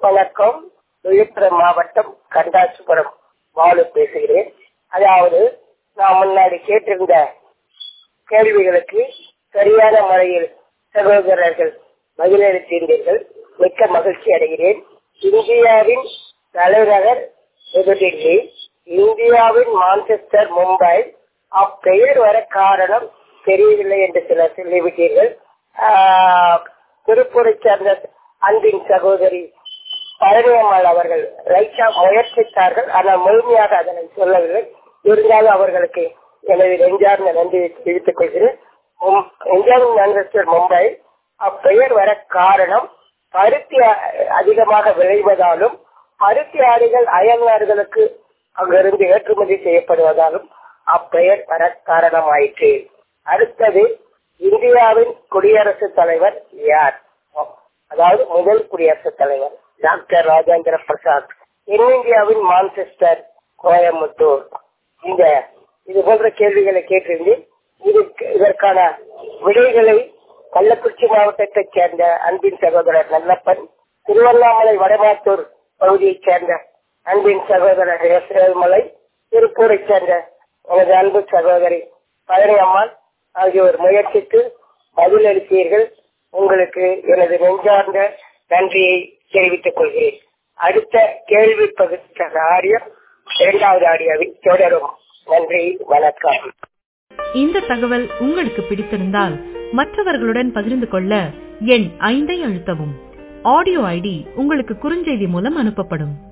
வணக்கம் விழுப்புரம் மாவட்டம் கண்டாசுபுரம் பாலு பேசுகிறேன் அதாவது நான் முன்னாடி கேட்டிருந்த கேள்விகளுக்கு சரியான முறையில் சகோதரர்கள் பதிலளித்தீர்கள் மிக்க மகிழ்ச்சி அடைகிறேன் இந்தியாவின் தலைநகர் புதுடில்லி இந்தியாவின் மான்செஸ்டர் மும்பை அப்பெயர் வர காரணம் தெரியவில்லை என்று சிலர் சொல்லிவிட்டீர்கள் ஆஹ், திருப்பூரைச் சேர்ந்த அன்பின் சகோதரி பழனியம்மாள் அவர்கள் ரைட்டா முயற்சித்தார்கள் ஆனால் முழுமையாக அதனை சொல்லவில்லை இருந்தாலும் அவர்களுக்கு எனது நெஞ்சார்ந்த நன்றியை தெரிவித்துக் கொள்கிறேன் மும்- இந்தியாவின் மான்செஸ்டர் மும்பை அப்பெயர் வர காரணம் பருத்தி அ- அதிகமாக விளைவதாலும் பருத்தி ஆடைகள் அயல் நாடுகளுக்கு அங்கிருந்து ஏற்றுமதி செய்யப்படுவதாலும் அப்பெயர் வர காரணமாயிற்று அடுத்தது இந்தியாவின் குடியரசுத் தலைவர் யார் அதாவது முதல் குடியரசுத் தலைவர் டாக்டர் ராஜேந்திர பிரசாத் தென்னிந்தியாவின் மான்செஸ்டர் கோயம்புத்தூர் இந்த இது போன்ற கேள்விகளை கேட்டிருந்தேன் இதுக்கு இதற்கான விடைகளை கள்ளக்குறிச்சி மாவட்டத்தைச் சேர்ந்த அன்பின் சகோதரர் நல்லப்பன் திருவண்ணாமலை வடமாத்தூர் பகுதியைச் சேர்ந்த அன்பின் சகோதரர் மலை திருப்பூரைச் சேர்ந்த எனது அன்பு சகோதரி பழனி அம்மாள் ஆகியோர் முயற்சித்து பதிலளித்தீர்கள் உங்களுக்கு எனது நெஞ்சார்ந்த நன்றியை தெரிவித்துக் கொள்கிறேன் அடுத்த கேள்வி பகுதிக்கான ஆடியோ இரண்டாவது ஆடியோவில் தொடரும் நன்றி வணக்கம் இந்த தகவல் உங்களுக்கு பிடித்திருந்தால் மற்றவர்களுடன் பகிர்ந்து கொள்ள எண் ஐந்தை அழுத்தவும் ஆடியோ ஐடி உங்களுக்கு குறுஞ்செய்தி மூலம் அனுப்பப்படும்